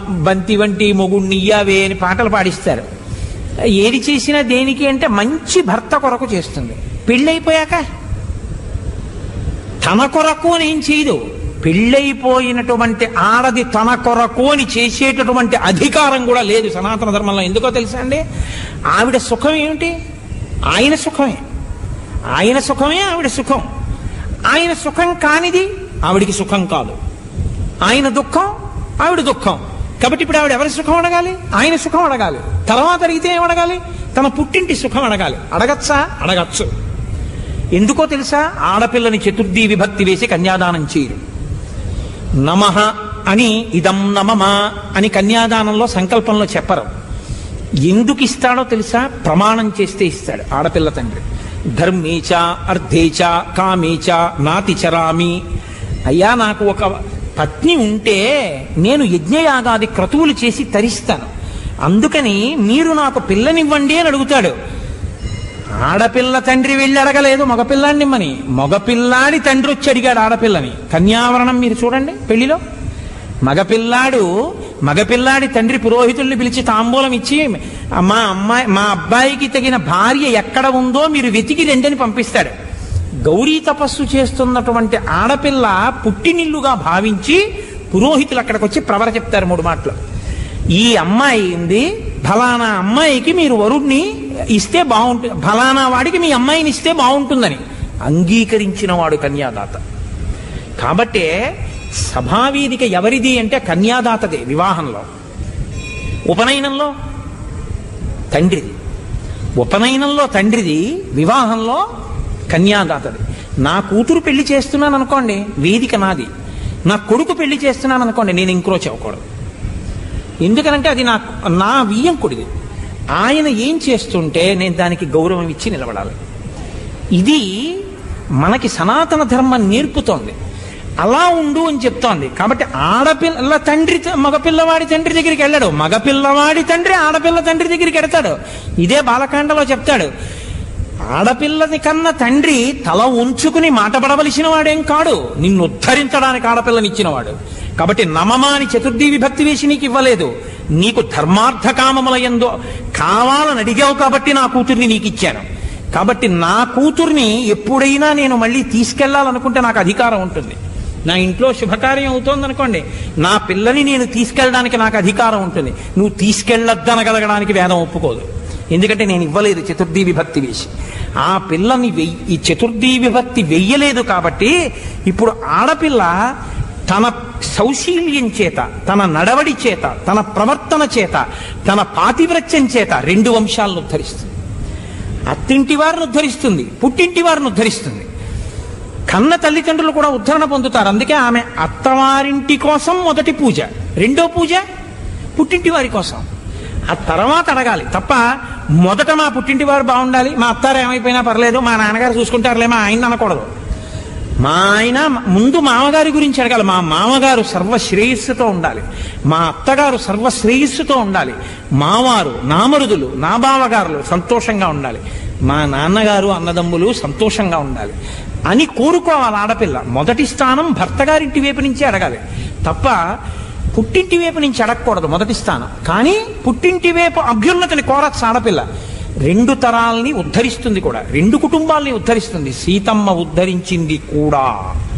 బంతి వంటి మొగుడిని ఇయ్యావే అని పాటలు పాడిస్తారు ఏది చేసినా దేనికి అంటే మంచి భర్త కొరకు చేస్తుంది పెళ్ళైపోయాక తన కొరకు అని ఏం చేయదు పెళ్ళైపోయినటువంటి ఆడది తన కొరకు అని చేసేటటువంటి అధికారం కూడా లేదు సనాతన ధర్మంలో ఎందుకో తెలుసా అండి ఆవిడ సుఖం ఏమిటి ఆయన సుఖమే ఆయన సుఖమే ఆవిడ సుఖం ఆయన సుఖం కానిది ఆవిడికి సుఖం కాదు ఆయన దుఃఖం ఆవిడ దుఃఖం కాబట్టి ఇప్పుడు ఆవిడ ఎవరి సుఖం అడగాలి ఆయన సుఖం అడగాలి తర్వాత అడిగితే ఏం అడగాలి తన పుట్టింటి సుఖం అడగాలి అడగచ్చా అడగచ్చు ఎందుకో తెలుసా ఆడపిల్లని చతుర్థి విభక్తి వేసి కన్యాదానం చేయరు నమః అని ఇదం నమమా అని కన్యాదానంలో సంకల్పంలో చెప్పరు ఎందుకు ఇస్తాడో తెలుసా ప్రమాణం చేస్తే ఇస్తాడు ఆడపిల్ల తండ్రి ధర్మేచ అర్ధేచ కామేచ నాతి చరామి అయ్యా నాకు ఒక పత్ని ఉంటే నేను యజ్ఞయాగాది క్రతువులు చేసి తరిస్తాను అందుకని మీరు నాకు పిల్లనివ్వండి అని అడుగుతాడు ఆడపిల్ల తండ్రి వెళ్ళి అడగలేదు మగపిల్లాడిని ఇమ్మని మగపిల్లాడి తండ్రి వచ్చి అడిగాడు ఆడపిల్లని కన్యావరణం మీరు చూడండి పెళ్లిలో మగపిల్లాడు మగపిల్లాడి తండ్రి పురోహితుల్ని పిలిచి తాంబూలం ఇచ్చి మా అమ్మాయి మా అబ్బాయికి తగిన భార్య ఎక్కడ ఉందో మీరు వెతికి రెండని పంపిస్తాడు గౌరీ తపస్సు చేస్తున్నటువంటి ఆడపిల్ల పుట్టినిల్లుగా భావించి పురోహితులు అక్కడికి వచ్చి ప్రవర చెప్తారు మూడు మాటలు ఈ అమ్మాయి ఉంది ఫలానా అమ్మాయికి మీరు వరుణ్ణి ఇస్తే బాగుంటుంది ఫలానా వాడికి మీ అమ్మాయిని ఇస్తే బాగుంటుందని అంగీకరించిన వాడు కన్యాదాత కాబట్టే సభావేదిక ఎవరిది అంటే కన్యాదాతదే వివాహంలో ఉపనయనంలో తండ్రిది ఉపనయనంలో తండ్రిది వివాహంలో కన్యాదాతది నా కూతురు పెళ్లి చేస్తున్నాను అనుకోండి వేదిక నాది నా కొడుకు పెళ్లి చేస్తున్నాను అనుకోండి నేను ఇంక్రోచ్ అవ్వకూడదు ఎందుకనంటే అది నా నా వియ్యంకుడిది ఆయన ఏం చేస్తుంటే నేను దానికి గౌరవం ఇచ్చి నిలబడాలి ఇది మనకి సనాతన ధర్మం నేర్పుతోంది అలా ఉండు అని చెప్తోంది కాబట్టి ఆడపిల్ల తండ్రి మగపిల్లవాడి తండ్రి దగ్గరికి వెళ్ళాడు మగపిల్లవాడి తండ్రి ఆడపిల్ల తండ్రి దగ్గరికి వెడతాడు ఇదే బాలకాండలో చెప్తాడు ఆడపిల్లని కన్న తండ్రి తల ఉంచుకుని మాట పడవలసిన వాడేం కాడు నిన్ను ఉద్ధరించడానికి ఆడపిల్లనిచ్చినవాడు కాబట్టి నమమాని చతుర్థి విభక్తి వేసి నీకు ఇవ్వలేదు నీకు ధర్మార్థ కామముల ఎందో కావాలని అడిగావు కాబట్టి నా కూతుర్ని నీకు ఇచ్చాను కాబట్టి నా కూతుర్ని ఎప్పుడైనా నేను మళ్ళీ తీసుకెళ్లాలనుకుంటే నాకు అధికారం ఉంటుంది నా ఇంట్లో శుభకార్యం అవుతోంది అనుకోండి నా పిల్లని నేను తీసుకెళ్ళడానికి నాకు అధికారం ఉంటుంది నువ్వు తీసుకెళ్ళొద్దనగలగడానికి వేదం ఒప్పుకోదు ఎందుకంటే నేను ఇవ్వలేదు చతుర్థి విభక్తి వేసి ఆ పిల్లని వెయ్యి ఈ చతుర్థి విభక్తి వెయ్యలేదు కాబట్టి ఇప్పుడు ఆడపిల్ల తన సౌశీల్యం చేత తన నడవడి చేత తన ప్రవర్తన చేత తన పాతివ్రత్యం చేత రెండు వంశాలను ఉద్ధరిస్తుంది అత్తింటి వారిని ఉద్ధరిస్తుంది పుట్టింటి వారిని ఉద్ధరిస్తుంది కన్న తల్లిదండ్రులు కూడా ఉద్ధరణ పొందుతారు అందుకే ఆమె అత్తవారింటి కోసం మొదటి పూజ రెండో పూజ పుట్టింటి వారి కోసం ఆ తర్వాత అడగాలి తప్ప మొదట మా పుట్టింటి వారు బాగుండాలి మా అత్తారు ఏమైపోయినా పర్లేదు మా నాన్నగారు చూసుకుంటారులే మా ఆయన అనకూడదు మా ఆయన ముందు మామగారి గురించి అడగాలి మా మామగారు సర్వశ్రేయస్సుతో ఉండాలి మా అత్తగారు సర్వశ్రేయస్సుతో ఉండాలి మావారు నామరుదులు నా బావగారులు సంతోషంగా ఉండాలి మా నాన్నగారు అన్నదమ్ములు సంతోషంగా ఉండాలి అని కోరుకోవాలి ఆడపిల్ల మొదటి స్థానం భర్త గారింటి వైపు నుంచి అడగాలి తప్ప పుట్టింటి వైపు నుంచి అడగకూడదు మొదటి స్థానం కానీ పుట్టింటి వైపు అభ్యున్నతిని కోరచ్చు ఆడపిల్ల రెండు తరాల్ని ఉద్ధరిస్తుంది కూడా రెండు కుటుంబాల్ని ఉద్ధరిస్తుంది సీతమ్మ ఉద్ధరించింది కూడా